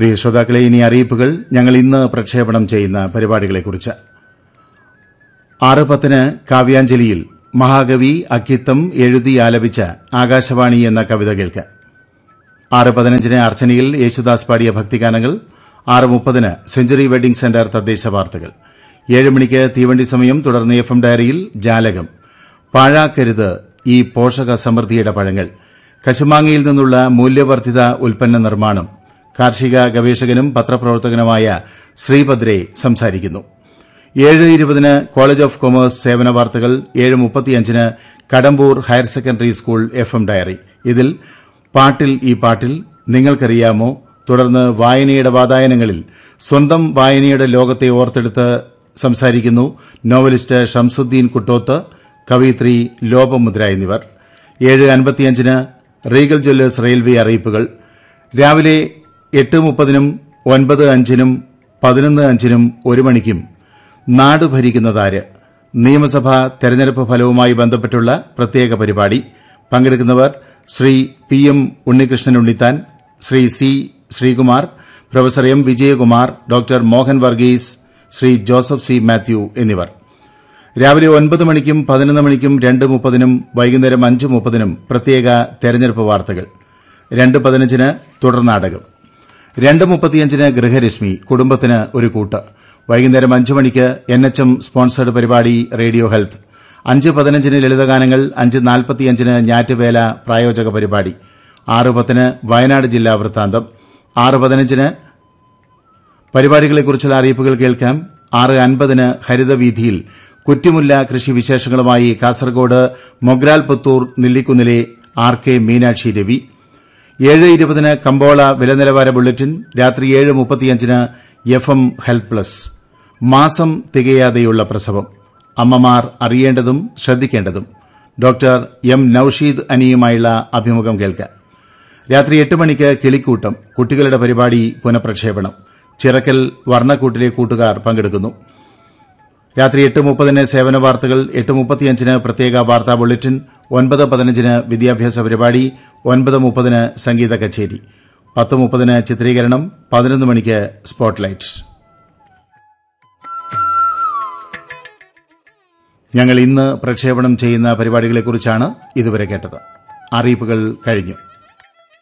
പ്രിയ ശ്രോതാക്കളെ ഇനി അറിയിപ്പുകൾ ഞങ്ങൾ ഇന്ന് പ്രക്ഷേപണം ചെയ്യുന്ന പരിപാടികളെക്കുറിച്ച് ആറ് പത്തിന് കാവ്യാഞ്ജലിയിൽ മഹാകവി അക്കിത്തം എഴുതി ആലപിച്ച ആകാശവാണി എന്ന കവിത കേൾക്കാം ആറ് പതിനഞ്ചിന് അർച്ചനയിൽ യേശുദാസ് പാടിയ ഭക്തിഗാനങ്ങൾ ആറ് മുപ്പതിന് സെഞ്ചുറി വെഡിംഗ് സെന്റർ തദ്ദേശ വാർത്തകൾ ഏഴ് മണിക്ക് തീവണ്ടി സമയം തുടർന്ന് എഫ് എം ഡയറിയിൽ ജാലകം പാഴാക്കരുത് ഈ പോഷക സമൃദ്ധിയുടെ പഴങ്ങൾ കശുമാങ്ങയിൽ നിന്നുള്ള മൂല്യവർദ്ധിത ഉൽപ്പന്ന നിർമ്മാണം കാർഷിക ഗവേഷകനും പത്രപ്രവർത്തകനുമായ ശ്രീഭദ്രെ സംസാരിക്കുന്നു ഏഴ് ഇരുപതിന് കോളേജ് ഓഫ് കൊമേഴ്സ് സേവന വാർത്തകൾ ഏഴ് മുപ്പത്തിയഞ്ചിന് Kadambur higher secondary school F M diary ഇതിൽ പാട്ടിൽ ഈ പാട്ടിൽ നിങ്ങൾക്കറിയാമോ തുടർന്ന് വായനയുടെ വാതായനങ്ങളിൽ സ്വന്തം വായനയുടെ ലോകത്തെ ഓർത്തെടുത്ത് സംസാരിക്കുന്നു നോവലിസ്റ്റ് ഷംസുദ്ദീൻ കുട്ടോത്ത് കവയിത്രി ലോപമുദ്ര എന്നിവർ ഏഴ് അൻപത്തിയഞ്ചിന് റീഗൽ ജ്വല്ലേഴ്സ് റെയിൽവേ അറിയിപ്പുകൾ രാവിലെ എട്ട് മുപ്പതിനും ഒൻപത് അഞ്ചിനും പതിനൊന്ന് അഞ്ചിനും ഒരു മണിക്കും നാട് ഭരിക്കുന്നതാര് നിയമസഭാ തെരഞ്ഞെടുപ്പ് ഫലവുമായി ബന്ധപ്പെട്ടുള്ള പ്രത്യേക പരിപാടി പങ്കെടുക്കുന്നവർ Shri P M Unnikrishnan Unnithan Shri C Sreekumar professor M Vijayakumar doctor Mohan Varghese Shri Joseph C Mathew എന്നിവർ രാവിലെ ഒൻപത് മണിക്കും പതിനൊന്ന് മണിക്കും രണ്ട് മുപ്പതിനും വൈകുന്നേരം അഞ്ച് മുപ്പതിനും പ്രത്യേക തെരഞ്ഞെടുപ്പ് വാർത്തകൾ രണ്ട് പതിനഞ്ചിന് തുടർനാടകം രണ്ട് മുപ്പത്തിയഞ്ചിന് ഗൃഹരശ്മി കുടുംബത്തിന് ഒരു കൂട്ട് വൈകുന്നേരം അഞ്ച് മണിക്ക് എൻ എച്ച് എം സ്പോൺസേഡ് പരിപാടി റേഡിയോ ഹെൽത്ത് അഞ്ച് പതിനഞ്ചിന് ലളിതഗാനങ്ങൾ അഞ്ച് നാൽപ്പത്തിയഞ്ചിന് ഞാറ്റുവേല പ്രായോജക പരിപാടി ആറ് പത്തിന് വയനാട് ജില്ലാ വൃത്താന്തം ആറ് പതിനഞ്ചിന് പരിപാടികളെക്കുറിച്ചുള്ള അറിയിപ്പുകൾ കേൾക്കാം ആറ് അൻപതിന് ഹരിതവീഥിയിൽ കുറ്റിമുല്ല കൃഷി വിശേഷങ്ങളുമായി കാസർഗോഡ് മൊഗ്രാൽ പുത്തൂർ നെല്ലിക്കുന്നിലെ ആർ കെ മീനാക്ഷി രവി ഏഴ് ഇരുപതിന് കമ്പോള വിലനിലവാര ബുള്ളറ്റിൻ രാത്രി ഏഴ് മുപ്പത്തിയഞ്ചിന് എഫ് എം ഹെൽത്ത് പ്ലസ് മാസം തികയാതെയുള്ള പ്രസവം അമ്മമാർ അറിയേണ്ടതും ശ്രദ്ധിക്കേണ്ടതും ഡോക്ടർ എം നൌഷീദ് അനിയുമായുള്ള അഭിമുഖം കേൾക്കാം രാത്രി എട്ട് മണിക്ക് കിളിക്കൂട്ടം കുട്ടികളുടെ പരിപാടി പുനഃപ്രക്ഷേപണം ചിറക്കൽ വർണ്ണക്കൂട്ടിലെ കൂട്ടുകാർ പങ്കെടുക്കുന്നു രാത്രി എട്ട് മുപ്പതിന് സേവന വാർത്തകൾ എട്ട് മുപ്പത്തിയഞ്ചിന് പ്രത്യേക വാർത്താ ബുള്ളറ്റിൻ ഒൻപത് പതിനഞ്ചിന് വിദ്യാഭ്യാസ പരിപാടി ഒൻപത് മുപ്പതിന് സംഗീത കച്ചേരി പത്ത് മുപ്പതിന് ചിത്രീകരണം പതിനൊന്ന് മണിക്ക് സ്പോട്ട്ലൈറ്റ് ഞങ്ങൾ ഇന്ന് പ്രക്ഷേപണം ചെയ്യുന്ന പരിപാടികളെക്കുറിച്ചാണ് ഇതുവരെ കേട്ടത് അറിയിപ്പുകൾ കഴിഞ്ഞു